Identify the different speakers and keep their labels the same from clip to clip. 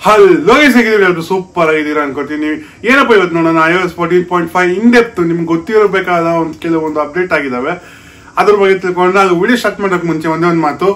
Speaker 1: Hello ಹೇಗಿದ್ದೀರಿ ಎಲ್ರು super ಆಗಿದ್ದೀರಾ ಅನ್ಕೋತೀನಿ ಏನಪ್ಪ ಇವತ್ತು ನೋಡೋಣ iOS fourteen point five in depth ನಿಮ್ಗೆ ಗೊತ್ತಿರಬೇಕಾದ ಒಂದು ಕೆಲವೊಂದು ಅಪ್ಡೇಟ್ ಆಗಿದಾವೆ ಅದ್ರ ಬಗ್ಗೆ ತಿಳ್ಕೊಂಡು ನಾವು ವಿಡಿಯೋ ಸ್ಟಾರ್ಟ್ ಮಾಡೋಕೆ ಮುಂಚೆ ಒಂದೇ ಒಂದು ಮಾತು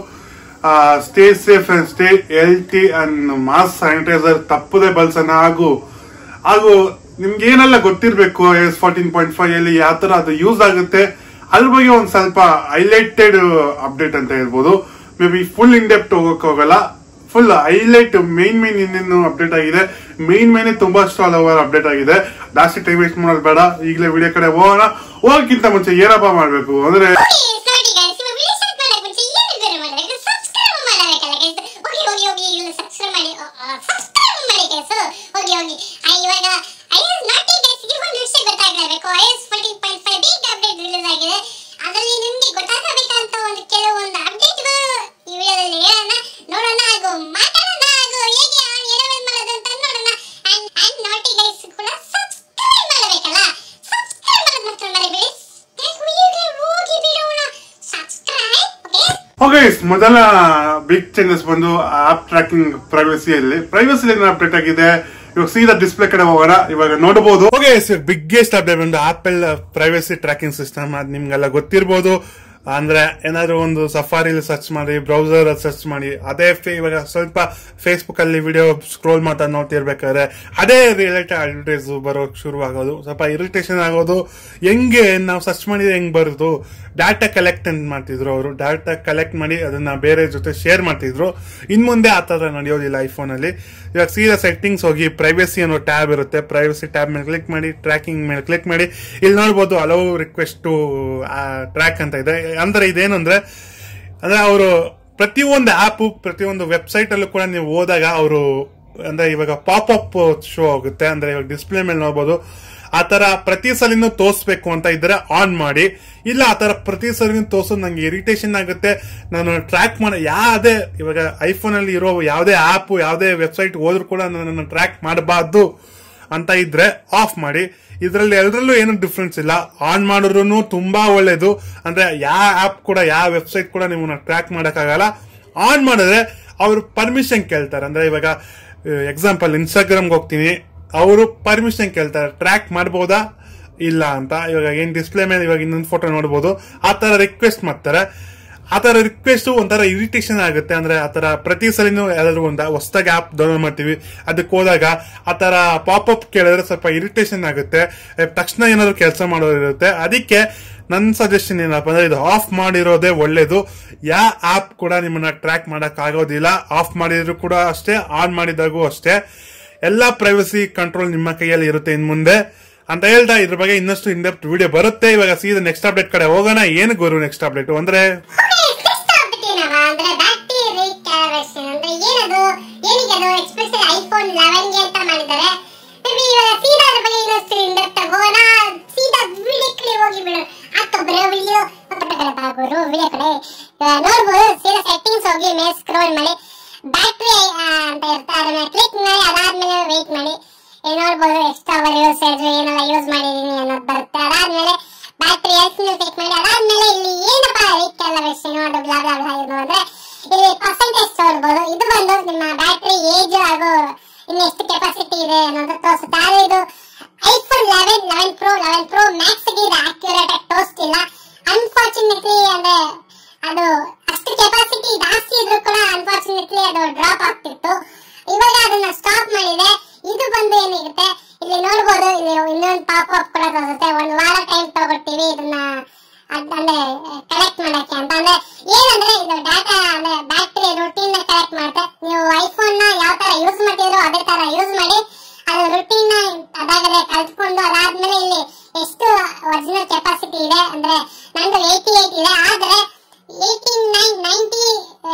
Speaker 1: stay safe and stay healthy and mask sanitizer ತಪ್ಪದೆ ಬಳಸೋಣ ಹಾಗೂ ಹಾಗೂ ನಿಮ್ಗೆ ಏನೆಲ್ಲ ಗೊತ್ತಿರಬೇಕು iOS fourteen point five ಅಲ್ಲಿ ಯಾವ ತರ ಅದು ಯೂಸ್ ಆಗುತ್ತೆ ಅದ್ರ ಬಗ್ಗೆ ಒಂದು ಸ್ವಲ್ಪ ಹೈಲೈಟೆಡ್ ಅಪ್ಡೇಟ್ ಅಂತ ಹೇಳ್ಬೋದು maybe full in depth ಹೋಗಕ್ ಹೋಗಲ್ಲ ಫುಲ್ ಹೈಲೈಟ್ ಮೈನ್ ಮೈನ್ ಇನ್ನೇನು ಅಪ್ಡೇಟ್ ಆಗಿದೆ ಮೈನ್ ಮೈನ್ ತುಂಬಾಷ್ಟು ಹಲವಾರು ಅಪ್ಡೇಟ್ ಆಗಿದೆ ಜಾಸ್ತಿ ಟೈಮ್ ವೇಸ್ಟ್ ಮಾಡೋದು ಬೇಡ ಈಗಲೇ ವಿಡಿಯೋ ಕಡೆ ಹೋಗೋಣ ಹೋಗಕ್ಕಿಂತ ಮುಂಚೆ ಏನಪ್ಪ ಮಾಡ್ಬೇಕು ಅಂದ್ರೆ
Speaker 2: ನೋಡಿ guys, ಇವಾಗ video start ಮಾಡಕ್ ಮುಂಚೆ ಏನು ಬೇರೆ ಮಾಡ್ಬೇಕು? Subscribe ಮಾಡಬೇಕಲ್ಲ guys? ಹೋಗಿ, ಹೋಗಿ, ಹೋಗಿ, ಇಲ್ಲಿ subscribe ಮಾಡಿ. ಆ, ಆ, subscribe ಮಾಡಿ guys. ಹೋಗಿ, ಹೋಗಿ. ಆ, ಇವಾಗ IS naughty guys ಗೆ ಒಂದು ವಿಷಯ ಗೊತ್ತಾಗ್ಲೇಬೇಕು. IS 14.5 big update release ಆಗಿದೆ. ಅದ್ರಲ್ಲಿ ನಿಮ್ಗೆ ಗೊತ್ತಾಗಬೇಕಂತ ಒಂದು ಕೆಲವೊಂದು updateಗಳು ಈ ವಿಡಿಯೋದಲ್ಲಿ ಹೇಳೋಣ, ನೋಡೋಣ ಹಾಗೂ ಮಾತಾಡೋಣ ಹಾಗೂ ಹೇಗೆ ಆ ಎಡವಲ್ ಮಾಡೋದು ಅಂತ ನೋಡೋಣ. And- and naughty guys ಕೂಡ subscribe ಮಾಡಬೇಕಲ್ಲ? subscribe ಮಾಡೋದ್ ಮಾತ್ರ ಮರಿಬೇಡಿ. Guys, ಈಗಲೇ ಹೋಗಿ ಬಿಡೋಣ. Subscribe, okay?
Speaker 1: ಓಕೆ ಮೊದಲ ಬಿಗ್ ಚೇಂಜಸ್ ಬಂದು ಆಪ್ ಟ್ರ್ಯಾಕಿಂಗ್ ಪ್ರೈವಸಿಯಲ್ಲಿ ಪ್ರೈವಸಿ ಅಪ್ಡೇಟ್ ಆಗಿದೆ ಇವಾಗ ಸೀದಾ ಡಿಸ್ಪ್ಲೇ ಕಡೆ ಹೋಗೋಣ ಇವಾಗ ನೋಡಬಹುದು ಓಕೆ ಬಿಗ್ಗೆಸ್ಟ್ ಅಪ್ಡೇಟ್ ಬಂದು ಆಪಲ್ ಪ್ರೈವಸಿ ಟ್ರ್ಯಾಕಿಂಗ್ ಸಿಸ್ಟಮ್ ಅದು ನಿಮ್ಗೆಲ್ಲ ಗೊತ್ತಿರ್ಬೋದು ಅಂದ್ರೆ ಏನಾದ್ರು ಒಂದು ಸಫಾರಿಲಿ ಸರ್ಚ್ ಮಾಡಿ ಬ್ರೌಸರ್ ಸರ್ಚ್ ಮಾಡಿ ಅದೇ ಫೇ- ಇವಾಗ ಸ್ವಲ್ಪ ಫೇಸ್ಬುಕ್ ಅಲ್ಲಿ ವಿಡಿಯೋ ಸ್ಕ್ರೋಲ್ ಮಾಡ್ತಾ ನೋಡ್ತಿರ್ಬೇಕಾದ್ರೆ ಅದೇ ರಿಲೇಟೆಡ್ ಅಡ್ವರ್ಟೈಸ್ ಬರೋಕ್ ಶುರು ಆಗೋದು ಸ್ವಲ್ಪ ಇರಿಟೇಷನ್ ಆಗೋದು ಹೆಂಗೆ ನಾವು ಸರ್ಚ್ ಮಾಡಿದ್ರೆ ಹೆಂಗ್ ಬರುದು ಡಾಟಾ ಕಲೆಕ್ಟ್ ಅಂತ ಮಾಡ್ತಿದ್ರು ಅವರು ಡಾಟಾ ಕಲೆಕ್ಟ್ ಮಾಡಿ ಅದನ್ನ ಬೇರೆ ಜೊತೆ ಶೇರ್ ಮಾಡ್ತಿದ್ರು ಇನ್ ಮುಂದೆ ಆ ತರ ನಡೆಯೋದಿಲ್ಲ ಐಫೋನ್ ಅಲ್ಲಿ ಇವಾಗ ಸೀದಾ ಸೆಟ್ಟಿಂಗ್ಸ್ ಹೋಗಿ ಪ್ರೈವಸಿ ಅನ್ನೋ ಟ್ಯಾಬ್ ಇರುತ್ತೆ ಪ್ರೈವಸಿ ಟ್ಯಾಬ್ ಮೇಲೆ ಕ್ಲಿಕ್ ಮಾಡಿ ಟ್ರ್ಯಾಕಿಂಗ್ ಮೇಲೆ ಕ್ಲಿಕ್ ಮಾಡಿ ಇಲ್ಲಿ ನೋಡ್ಬೋದು ಹಲವು ರಿಕ್ವೆಸ್ಟ್ ಟು ಟ್ರ್ಯಾಕ್ ಅಂತ ಇದೆ ಅಂದ್ರೆ ಇದೇನಂದ್ರೆ ಅಂದ್ರೆ ಅವರು ಪ್ರತಿಯೊಂದು ಆಪ್ ಪ್ರತಿಯೊಂದು ವೆಬ್ಸೈಟ್ ಅಲ್ಲೂ ಕೂಡ ನೀವು ಹೋದಾಗ ಅವರು ಅಂದ್ರೆ ಇವಾಗ ಪಾಪ್ ಅಪ್ ಶೋ ಆಗುತ್ತೆ ಅಂದ್ರೆ ಇವಾಗ ಡಿಸ್ಪ್ಲೇ ಮೇಲೆ ನೋಡ್ಬೋದು ಆ ತರ ಪ್ರತಿ ಸಲಿನೂ ತೋರಿಸ್ಬೇಕು ಅಂತ ಇದ್ರೆ ಆನ್ ಮಾಡಿ ಇಲ್ಲ ಆ ತರ ಪ್ರತಿ ಸಲಿನೂ ತೋರ್ಸೋದು ನಂಗೆ ಇರಿಟೇಷನ್ ಆಗುತ್ತೆ ನಾನು ಟ್ರ್ಯಾಕ್ ಮಾಡ ಯಾವುದೇ ಇವಾಗ ಐಫೋನ್ ಅಲ್ಲಿ ಇರೋ ಯಾವುದೇ ಆಪ್ ಯಾವುದೇ ವೆಬ್ಸೈಟ್ ಹೋದ್ರೂ ಕೂಡ ನಾನು ಟ್ರ್ಯಾಕ್ ಮಾಡಬಾರ್ದು ಅಂತ ಇದ್ರೆ ಆಫ್ ಮಾಡಿ ಇದರಲ್ಲಿ ಎಲ್ಲರಲ್ಲೂ ಏನು ಡಿಫ್ರೆನ್ಸ್ ಇಲ್ಲ ಆನ್ ಮಾಡಿದ್ರು ತುಂಬಾ ಒಳ್ಳೇದು ಅಂದ್ರೆ ಯಾವ ಆಪ್ ಕೂಡ ಯಾವ ವೆಬ್ಸೈಟ್ ಕೂಡ ನಿಮ್ಮನ್ನ ಟ್ರ್ಯಾಕ್ ಮಾಡಕ್ಕಾಗಲ್ಲ ಆನ್ ಮಾಡಿದ್ರೆ ಅವರು ಪರ್ಮಿಷನ್ ಕೇಳ್ತಾರೆ ಅಂದ್ರೆ ಇವಾಗ ಎಕ್ಸಾಂಪಲ್ ಇನ್ಸ್ಟಾಗ್ರಾಮ್ಗೆ ಹೋಗ್ತೀನಿ ಅವರು ಪರ್ಮಿಷನ್ ಕೇಳ್ತಾರೆ ಟ್ರ್ಯಾಕ್ ಮಾಡ್ಬೋದಾ ಇಲ್ಲ ಅಂತ ಇವಾಗ ಏನ್ ಡಿಸ್ಪ್ಲೇ ಮೇಲೆ ಇವಾಗ ಇನ್ನೊಂದು ಫೋಟೋ ನೋಡ್ಬೋದು ಆ ತರ ರಿಕ್ವೆಸ್ಟ್ ಮಾಡ್ತಾರೆ ಆ ತರ ರಿಕ್ವೆಸ್ಟ್ ಒಂಥರ ಇರಿಟೇಷನ್ ಆಗುತ್ತೆ ಅಂದ್ರೆ ಆ ತರ ಪ್ರತಿ ಸಲಿನೂ ಯಾವ್ದಾದ್ರು ಒಂದು ಹೊಸದಾಗಿ ಆಪ್ ಡೌನ್ಲೋಡ್ ಮಾಡ್ತೀವಿ ಅದಕ್ಕೆ ಹೋದಾಗ ಆ ತರ ಪಾಪ್ ಅಪ್ ಕೇಳಿದ್ರೆ ಸ್ವಲ್ಪ ಇರಿಟೇಷನ್ ಆಗುತ್ತೆ ಅಹ್, ತಕ್ಷಣ ಏನಾದ್ರು ಕೆಲಸ ಮಾಡೋದಿರುತ್ತೆ ಅದಕ್ಕೆ ನನ್ನ ಸಜೆಷನ್ ಏನಪ್ಪ ಅಂದ್ರೆ ಇದು ಆಫ್ ಮಾಡಿರೋದೇ ಒಳ್ಳೇದು ಯಾವ ಆಪ್ ಕೂಡ ನಿಮ್ಮನ್ನ ಟ್ರ್ಯಾಕ್ ಮಾಡಕ್ ಆಗೋದಿಲ್ಲ ಆಫ್ ಮಾಡಿದ್ರು ಕೂಡ ಅಷ್ಟೇ ಆನ್ ಮಾಡಿದಾಗೂ ಅಷ್ಟೇ ಎಲ್ಲಾ ಪ್ರೈವಸಿ ಕಂಟ್ರೋಲ್ ನಿಮ್ಮ ಕೈಯಲ್ಲಿ ಇರುತ್ತೆ ಇನ್ ಮುಂದೆ ಅಂತ ಹೇಳ್ತಾ ಇದ್ರ ಬಗ್ಗೆ ಇನ್ನಷ್ಟು ಇಂಡೆಪ್ಟ್ ವಿಡಿಯೋ ಬರುತ್ತೆ ಇವಾಗ ಸೀದಾ ನೆಕ್ಸ್ಟ್ ಅಪ್ಡೇಟ್ ಕಡೆ ಹೋಗೋಣ ಏನು ಗುರು ನೆಕ್ಸ್ಟ್ ಅಪ್ಡೇಟ್ ಅಂದ್ರೆ
Speaker 2: ನೆಕ್ಸ್ಟ್ ಅಪ್ಡೇಟ್ ಏನವ ಅಂದ್ರೆ ಬ್ಯಾಟರಿ ರೀಕ್ಯಾಲರೇಷನ್ ಅಂದ್ರೆ ಏನದು ಏನಿಗೆ ಅದು ಎಕ್ಸ್ಪೆಷಲಿ ಐಫೋನ್ ಲೆವೆನ್ ಗೆ ಅಂತ ಮಾಡಿದ್ದಾರೆ ಮೇಬಿ ಇವಾಗ ಸೀದಾ ಅದ್ರ ಬಗ್ಗೆ ಇನ್ನಷ್ಟು ಇಂಡೆಪ್ಟ್ ಹೋಗೋಣ ಸೀದಾ ವಿಡಿಯೋ ಕಡೆ ಹೋಗಿ ಬಿಡು ಆತ ಬರೋ ವಿಡಿಯೋ ಕಡೆ ಬಾಗುರು ವಿಡಿಯೋ ಕಡೆ ಇವಾಗ ನೋಡ್ಬೋದು ಸೀದಾ ಸೆಟ್ಟಿಂಗ್ಸ್ ಹೋಗಿ ಮೇಲೆ ಸ್ಕ್ರೋಲ್ ಮಾಡಿ ಬ್ಯಾಟ್ರಿ ಅಂತ ಇರುತ್ತೆ ಅದನ್ನ ಕ್ಲಿಕ್ ಮಾಡಿ ಅದಾದ್ಮೇಲೆ ವೆಯ್ಟ್ ಮಾಡಿ ಇಲ್ಲಿ ನೋಡ್ಬೋದು ಎಷ್ಟು ಅವರ್ ಯೂಸೇಜ್ ಏನೆಲ್ಲ ಯೂಸ್ ಮಾಡಿದೀನಿ ಅನ್ನೋದು ಬರುತ್ತೆ ಅದಾದ್ಮೇಲೆ ಬ್ಯಾಟ್ರಿ ಎಲ್ತ್ ಮೇಲೆ ಕ್ಲಿಕ್ ಮಾಡಿ ಅದಾದ್ಮೇಲೆ ಇಲ್ಲಿ ಏನಪ್ಪ ರೀಕ್ಯಾಲರೇಷನ್ ಅದು ಬ್ಲಾ ಬ್ಲಾ ಬ್ಲಾ ಇದು ಅಂದ್ರೆ ಇಲ್ಲಿ ಪರ್ಸೆಂಟೇಜ್ ನೋಡ್ಬೋದು ಇದು ಬಂದು ನಿಮ್ಮ ಬ್ಯಾಟ್ರಿ ಏಜ್ ಹಾಗೂ ಇನ್ನು ಎಷ್ಟು ಕೆಪಾಸಿಟಿ ಇದೆ ಅನ್ನೋದು ತೋರಿಸುತ್ತೆ ಆದ್ರೆ ಇದು iPhone eleven eleven pro eleven pro max ಗೆ ಇದು ಅಕ್ಯುರೇಟ್ ಆಗಿ ತೋರಿಸ್ತಿಲ್ಲ ಅನ್ಫಾರ್ಚುನೇಟ್ಲಿ ಅಂದ್ರೆ ಅದು ಅಷ್ಟು ಕೆಪಾಸಿಟಿ ಜಾಸ್ತಿ ಇದ್ರೂ ಕೂಡ ಅನ್ಫಾರ್ಚುನೇಟ್ಲಿ ಅದು ಡ್ರಾಪ್ ಆಗ್ತಿತ್ತು ಇವಾಗ ಅದನ್ನ ಸ್ಟಾಪ್ ಮಾಡಿದೆ ಇದು ಬಂದು ಏನಿರುತ್ತೆ ಇಲ್ಲಿ ನೋಡ್ಬೋದು ಇಲ್ಲಿ ಇನ್ನೊಂದು ಪಾಪ್ ಅಪ್ ಕೂಡ ತೋರಿಸುತ್ತೆ ಒಂದು ವಾರ ಟೈಮ್ ತಗೊಳ್ತೀವಿ ಇದನ್ನ ಅದ್- ಅಂದ್ರೆ ಕಲೆಕ್ಟ್ ಮಾಡಕ್ಕೆ ಅಂತ ಅಂದ್ರೆ ಏನಂದ್ರೆ ಇದು ಡಾಟಾ ಅಂದ್ರೆ ಬ್ಯಾಟ್ರಿ ರುಟೀನ್ ಕಲೆಕ್ಟ್ ಮಾಡುತ್ತೆ ನೀವು ಐಫೋನ್ ನ ಯಾವ ತರ ಯೂಸ್ ಮಾಡ್ತಿದ್ರು ಅದೇ ತರ ಯೂಸ್ ಮಾಡಿ ಅದು ರುಟೀನ್ ನ ಅದಾಗದೆ ಕಲ್ತ್ಕೊಂಡು ಅದಾದ್ಮೇಲೆ ಇಲ್ಲಿ ಎಷ್ಟು ಒರಿಜಿನಲ್ ಕೆಪಾಸಿಟಿ ಇದೆ ಅಂದ್ರೆ ನಂದು ಏಯ್ಟಿ ಏಟ್ ಇದೆ ಆದ್ರೆ eighty nine ninety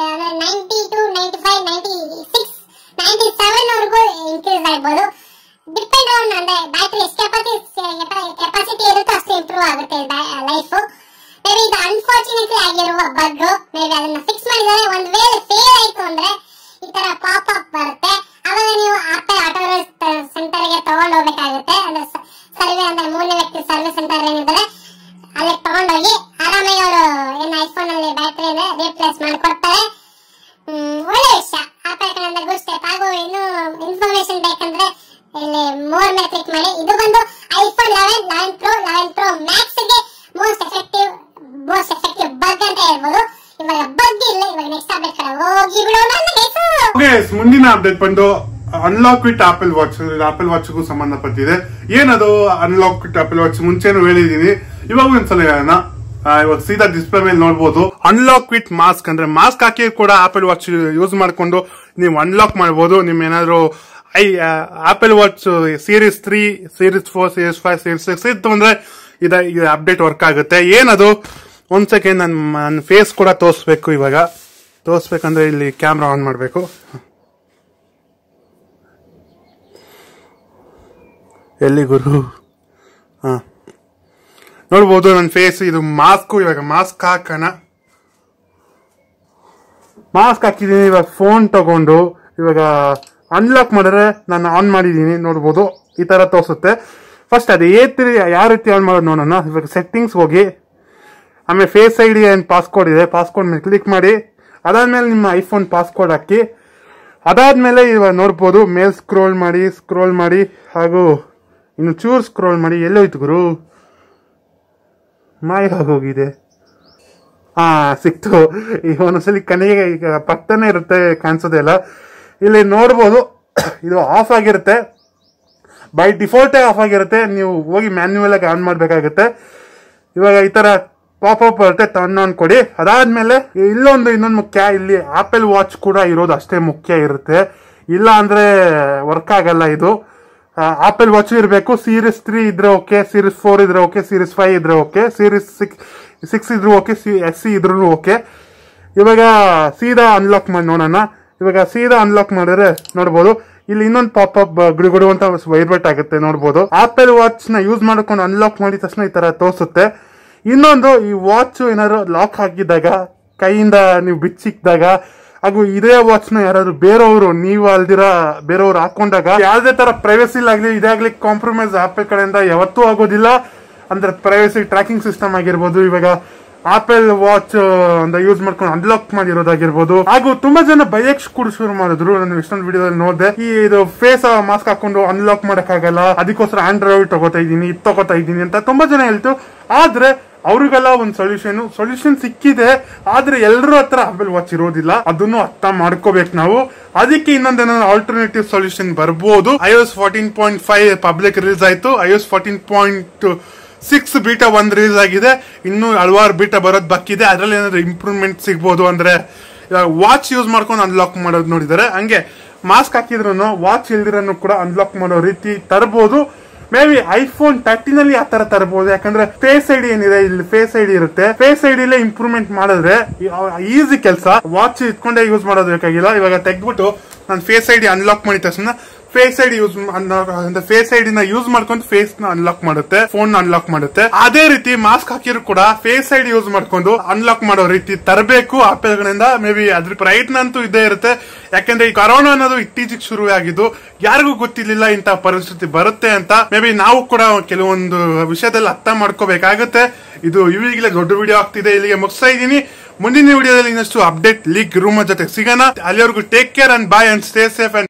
Speaker 2: ninety two ninety five ninety six ninety seven ವರೆಗೂ ಇನ್ಕ್ರೀಸ್ ಆಗ್ಬೋದು ಡಿಪೆಂಡ್ ಆನ್ ಅಂದ್ರೆ ಬ್ಯಾಟ್ರಿ ಎಷ್ಟು ಕೆಪಾಸಿಟಿ ಕೆಪಾಸಿಟಿ ಇರುತ್ತೋ ಅಷ್ಟು ಇಂಪ್ರೂವ್ ಆಗುತ್ತೆ ಲೈಫ್ ಮೇಬಿ ಇದು ಅನ್ಫಾರ್ಚುನೇಟ್ಲಿ ಆಗಿರುವ ಬಗ್ ಮೇಬಿ ಅದನ್ನ ಫಿಕ್ಸ್ ಮಾಡಿದರೆ ಒಂದ್ ವೇಳೆ ಫೇಲ್ ಆಯ್ತು ಅಂದ್ರೆ ಈ ತರ ಪಾಪ್ ಅಪ್ ಬರುತ್ತೆ ಅವಾಗ ನೀವು ಆಪಲ್ ಆಟೋ ಸೆಂಟರ್ ಗೆ ತಗೊಂಡ್ ಹೋಗ್ಬೇಕಾಗುತ್ತೆ ಅಂದ್ರೆ ಸರ್ವೆ ಅಂದ್ರೆ ಮೂರನೇ ವ್ಯಕ್ತಿ ಸರ್ವಿಸ್ ಸೆಂಟರ್ ಏನಿದ್ದಾರೆ ಅಲ್ಲಿ ತಗೊಂಡೋಗಿ ಆರಾಮಾಗಿ ಅವರು ಏನ್ ಐಫೋನ್ ಅಲ್ಲಿ ಬ್ಯಾಟ್ರಿ ರೀಪ್ಲೇಸ್ ಮಾಡ್ಕೊಡ್ತಾರೆ ಹ್ಮ್, ಒಳ್ಳೆ ವಿಷಯ ಆಪಲ್ ಕಡೆಯಿಂದ ಗುಡ್ ಸ್ಟೆಪ್ ಹಾಗೂ ಇನ್ನು ಇನ್ಫಾರ್ಮೇಶನ್ ಬೇಕಂದ್ರೆ ಇಲ್ಲಿ ಮೋರ್ ಮೇಲೆ ಕ್ಲಿಕ್ ಮಾಡಿ ಇದು ಬಂದು iPhone eleven eleven pro eleven pro max ಗೆ most effective most effective bug ಅಂತ ಹೇಳ್ಬೋದು ಇವಾಗ ಬಗ್ ಇಲ್ಲ ಇವಾಗ ನೆಕ್ಸ್ಟ್ ಅಪ್ಡೇಟ್ ಕಡೆ ಹೋಗಿ ಬಿಡೋಣ ಅಂತ guys.
Speaker 1: ಓಕೆ ಮುಂದಿನ ಅಪ್ಡೇಟ್ ಬಂದು unlock with Apple watch Apple ವಾಚ್ಗೂ ಸಂಬಂಧಪಟ್ಟಿದೆ ಏನದು ಅನ್ಲಾಕ್ ವಿತ್ ಆಪಲ್ ವಾಚ್ ಮುಂಚೆನೂ ಹೇಳಿದೀನಿ ಇವಾಗ ಒಂದ್ಸಲ ಹೇಳೋಣ ಆ, ಇವಾಗ ಸೀದಾ ಡಿಸ್ಪ್ಲೇ ಮೇಲೆ ನೋಡಬಹುದು ಅನ್ಲಾಕ್ ವಿತ್ ಮಾಸ್ಕ್ ಅಂದ್ರೆ ಮಾಸ್ಕ್ ಹಾಕಿ ಕೂಡ ಆಪಲ್ ವಾಚ್ ಯೂಸ್ ಮಾಡ್ಕೊಂಡು ನೀವು ಅನ್ಲಾಕ್ ಮಾಡಬಹುದು ನಿಮ್ ಏನಾದ್ರು I Apple watch series three series four series five series six ಇತ್ತು ಅಂದ್ರೆ ಇದ ಅಪ್ಡೇಟ್ ವರ್ಕ್ ಆಗುತ್ತೆ ಏನದು ಒಂದ್ ಸೆಕೆಂಡ್ ನನ್ನ ನನ್ನ ಫೇಸ್ ಕೂಡ ತೋರಿಸ್ಬೇಕು ಇವಾಗ ತೋರಿಸ್ಬೇಕಂದ್ರೆ ಇಲ್ಲಿ ಕ್ಯಾಮ್ರಾ ಆನ್ ಮಾಡಬೇಕು ಎಲ್ಲಿ ಗುರು ಹಾ ನೋಡ್ಬೋದು ನನ್ನ ಫೇಸ್ ಇದು ಮಾಸ್ಕ್ ಇವಾಗ ಮಾಸ್ಕ್ ಹಾಕೋಣ ಮಾಸ್ಕ್ ಹಾಕಿದೀನಿ ಇವಾಗ ಫೋನ್ ತಗೊಂಡು ಇವಾಗ ಅನ್ಲಾಕ್ ಮಾಡಿದ್ರೆ ನಾನು ಆನ್ ಮಾಡಿದೀನಿ ನೋಡ್ಬೋದು ಈ ತರ ತೋರಿಸುತ್ತೆ ಫಸ್ಟ್ ಅದು ಏತ್ರಿ ಯಾವ ರೀತಿ ಆನ್ ಮಾಡೋದು ನೋಡೋಣ ಇವಾಗ ಸೆಟ್ಟಿಂಗ್ಸ್ ಹೋಗಿ ಆಮೇಲೆ ಫೇಸ್ ಐ ಡಿ ಏನು ಪಾಸ್ಕೋಡ್ ಇದೆ ಪಾಸ್ಕೋಡ್ ಮೇಲೆ ಕ್ಲಿಕ್ ಮಾಡಿ ಅದಾದ್ಮೇಲೆ ನಿಮ್ಮ ಐಫೋನ್ ಪಾಸ್ಕೋಡ್ ಹಾಕಿ ಅದಾದ್ಮೇಲೆ ಇವಾಗ ನೋಡ್ಬೋದು ಮೇಲ್ ಸ್ಕ್ರೋಲ್ ಮಾಡಿ ಸ್ಕ್ರೋಲ್ ಮಾಡಿ ಹಾಗೂ ಇನ್ನು ಚೂರ್ ಸ್ಕ್ರೋಲ್ ಮಾಡಿ ಎಲ್ಲೋಯ್ತು ಗುರು ಮಾಯ ಹೋಗಿದೆ ಹಾ ಸಿಕ್ತು ಈಗ ಒಂದೊಂದ್ಸಲಿ ಕಣ್ಣಿಗೆ ಈಗ ಪಕ್ಕನೆ ಇರುತ್ತೆ ಕಾಣಿಸೋದೇ ಇಲ್ಲ ಇಲ್ಲಿ ನೋಡ್ಬೋದು ಇದು ಆಫ್ ಆಗಿರುತ್ತೆ ಬೈ ಡಿಫಾಲ್ಟೇ ಆಫ್ ಆಗಿರುತ್ತೆ ನೀವು ಹೋಗಿ ಮ್ಯಾನ್ಯುವಲ್ ಆಗಿ ಆನ್ ಮಾಡಬೇಕಾಗುತ್ತೆ ಇವಾಗ ಈ ತರ ಪಾಪ್ ಅಪ್ ಬರುತ್ತೆ ಟರ್ನ್ ಆನ್ ಕೊಡಿ ಅದಾದ್ಮೇಲೆ ಇಲ್ಲೊಂದು ಇನ್ನೊಂದು ಮುಖ್ಯ ಇಲ್ಲಿ ಆಪಲ್ ವಾಚ್ ಕೂಡ ಇರೋದು ಅಷ್ಟೇ ಮುಖ್ಯ ಇರುತ್ತೆ ಇಲ್ಲ ಅಂದ್ರೆ ವರ್ಕ್ ಆಗಲ್ಲ ಇದು ಆಪಲ್ ವಾಚ್ ಇರಬೇಕು ಸೀರೀಸ್ ತ್ರೀ ಇದ್ರೆ ಓಕೆ ಸೀರೀಸ್ ಫೋರ್ ಇದ್ರೆ ಓಕೆ ಸೀರೀಸ್ ಫೈವ್ ಇದ್ರೆ ಓಕೆ ಸೀರೀಸ್ ಸಿಕ್ಸ್ ಸಿಕ್ಸ್ ಇದ್ರು ಓಕೆ ಸಿ ಎಸ್ ಸಿ ಇದ್ರು ಓಕೆ ಇವಾಗ ಸೀದಾ ಅನ್ಲಾಕ್ ಮಾಡಿ ನೋಡೋಣ ಇವಾಗ ಸೀದಾ ಅನ್ಲಾಕ್ ಮಾಡಿದ್ರೆ ನೋಡ್ಬೋದು ಇಲ್ಲಿ ಇನ್ನೊಂದು ಪಾಪ್ ಅಪ್ ಗುಡುಗುಡು ಅಂತ ವೈಬ್ರೇಟ್ ಆಗುತ್ತೆ ನೋಡ್ಬೋದು ಆಪಲ್ ವಾಚ್ ನ ಯೂಸ್ ಮಾಡ್ಕೊಂಡು ಅನ್ಲಾಕ್ ಮಾಡಿದ ತಕ್ಷಣ ಈ ತರ ತೋರಿಸುತ್ತೆ ಇನ್ನೊಂದು ಈ ವಾಚ್ ಏನಾದ್ರು ಲಾಕ್ ಹಾಕಿದಾಗ ಕೈಯಿಂದ ನೀವು ಬಿಚ್ಚಿಕ್ದಾಗ ಹಾಗೂ ಇದೇ ವಾಚ್ ನ ಯಾರಾದ್ರು ಬೇರೆಯವರು ನೀವು ಅಲ್ದಿರ ಬೇರೆಯವ್ರು ಹಾಕೊಂಡಾಗ ಯಾವ್ದೇ ತರ ಪ್ರೈವಸಿ ಆಗ್ಲಿ ಇದಾಗ್ಲಿ ಕಾಂಪ್ರಮೈಸ್ ಆಪಲ್ ಕಡೆಯಿಂದ ಯಾವತ್ತೂ ಆಗೋದಿಲ್ಲ ಅಂದ್ರೆ ಪ್ರೈವಸಿ ಟ್ರ್ಯಾಕಿಂಗ್ ಸಿಸ್ಟಮ್ ಆಗಿರ್ಬೋದು ಇವಾಗ ಆಪಲ್ ವಾಚ್ ಅಂತ ಯೂಸ್ ಮಾಡ್ಕೊಂಡು ಅನ್ಲಾಕ್ ಮಾಡಿರೋದಾಗಿರ್ಬೋದು ಹಾಗೂ ತುಂಬಾ ಜನ ಬೈಕ್ ಕೂಡ ಶುರು ಮಾಡಿದ್ರು ನಾನು ಎಷ್ಟೊಂದು ವಿಡಿಯೋದಲ್ಲಿ ನೋಡಿದೆ ಈ ಇದು ಫೇಸ್ ಮಾಸ್ಕ್ ಹಾಕೊಂಡು ಅನ್ಲಾಕ್ ಮಾಡಕ್ಕಾಗಲ್ಲ ಅದಕ್ಕೋಸ್ಕರ ಆಂಡ್ರಾಯ್ಡ್ ತಗೋತಾ ಇದ್ದೀನಿ ಇದು ತಗೋತಾ ಇದ್ದೀನಿ ಅಂತ ತುಂಬಾ ಜನ ಹೇಳ್ತು ಆದ್ರೆ ಅವ್ರಿಗೆಲ್ಲ ಒಂದು ಸೊಲ್ಯೂಷನ್ ಸೊಲ್ಯೂಷನ್ ಸಿಕ್ಕಿದೆ ಆದ್ರೆ ಎಲ್ಲರ ಹತ್ರ ಆಪಲ್ ವಾಚ್ ಇರೋದಿಲ್ಲ ಅದನ್ನು ಅರ್ಥ ಮಾಡ್ಕೋಬೇಕು ನಾವು ಅದಕ್ಕೆ ಇನ್ನೊಂದೇನೋ ಆಲ್ಟರ್ನೇಟಿವ್ ಸೊಲ್ಯೂಷನ್ ಬರ್ಬೋದು iOS fourteen point five public release ಆಯ್ತು iOS fourteen point six beta ಒಂದ್ ರಿಲೀಸ್ ಆಗಿದೆ ಇನ್ನು ಹಲವಾರು ಬೀಟಾ ಬರೋದ್ ಬಾಕಿ ಇದೆ ಅದ್ರಲ್ಲಿ ಏನಾದ್ರು ಇಂಪ್ರೂವ್ಮೆಂಟ್ ಸಿಗ್ಬೋದು ಅಂದ್ರೆ ವಾಚ್ ಯೂಸ್ ಮಾಡ್ಕೊಂಡು ಅನ್ಲಾಕ್ ಮಾಡೋದು ನೋಡಿದ್ದಾರೆ ಹಂಗೆ ಮಾಸ್ಕ್ ಹಾಕಿದ್ರು ವಾಚ್ ಇಲ್ದಿರನು ಕೂಡ ಅನ್ಲಾಕ್ ಮಾಡೋ ರೀತಿ ತರಬಹುದು ಮೇ ಬಿ ಐಫೋನ್ ತರ್ಟೀನ್ ಅಲ್ಲಿ ಆ ತರ ತರಬಹುದು ಯಾಕಂದ್ರೆ ಫೇಸ್ ಐಡಿ ಏನಿದೆ ಇಲ್ಲಿ ಫೇಸ್ ಐಡಿ ಇರುತ್ತೆ ಫೇಸ್ ಐಡಿಲೇ ಇಂಪ್ರೂವ್ಮೆಂಟ್ ಮಾಡಿದ್ರೆ ಈಸಿ ಕೆಲಸ ವಾಚ್ ಇಟ್ಕೊಂಡೇ ಯೂಸ್ ಮಾಡೋದು ಬೇಕಾಗಿಲ್ಲ ಇವಾಗ ತೆಗ್ದ್ಬಿಟ್ಟು ನಾನು ಫೇಸ್ ಐಡಿ ಅನ್ಲಾಕ್ ಮಾಡಿದ ತಕ್ಷಣ ಫೇಸ್ ಐಡಿ ಯೂಸ್ ಅಂದ್ರೆ ಫೇಸ್ ಐಡಿ ನ ಯೂಸ್ ಮಾಡ್ಕೊಂಡು ಫೇಸ್ ನ ಅನ್ಲಾಕ್ ಮಾಡುತ್ತೆ ಫೋನ್ ನ ಅನ್ಲಾಕ್ ಮಾಡುತ್ತೆ ಅದೇ ರೀತಿ ಮಾಸ್ಕ್ ಹಾಕಿದ್ರು ಕೂಡ ಫೇಸ್ ಐಡಿ ಯೂಸ್ ಮಾಡ್ಕೊಂಡು ಅನ್ಲಾಕ್ ಮಾಡೋ ರೀತಿ ತರಬೇಕು ಆಪಲ್ ಗಳಿಂದ ಮೇ ಬಿ ಅದ್ರ ಪ್ರಯತ್ನ ಅಂತೂ ಇದ್ದೇ ಇರುತ್ತೆ ಯಾಕಂದ್ರೆ ಈ ಕೊರೋನಾ ಅನ್ನೋದು ಇತ್ತೀಚೆಗೆ ಶುರು ಆಗಿದ್ದು ಯಾರಿಗೂ ಗೊತ್ತಿರ್ಲಿಲ್ಲ ಇಂತ ಪರಿಸ್ಥಿತಿ ಬರುತ್ತೆ ಅಂತ ಮೇ ಬಿ ನಾವು ಕೂಡ ಕೆಲವೊಂದು ವಿಷಯದಲ್ಲಿ ಅರ್ಥ ಮಾಡ್ಕೋಬೇಕಾಗುತ್ತೆ ಇದು ಇವಾಗಲೇ ದೊಡ್ಡ ವಿಡಿಯೋ ಆಗ್ತಿದೆ ಇಲ್ಲಿಗೆ ಮುಗಿಸ್ತಾ ಇದ್ದೀನಿ ಮುಂದಿನ ವಿಡಿಯೋದಲ್ಲಿ ಇನ್ನಷ್ಟು ಅಪ್ಡೇಟ್ ಲೀಗ್ ರೂಮ್ ಜೊತೆ ಸಿಗೋಣ ಅಲ್ಲಿವರೆಗೂ take care and bye and stay safe and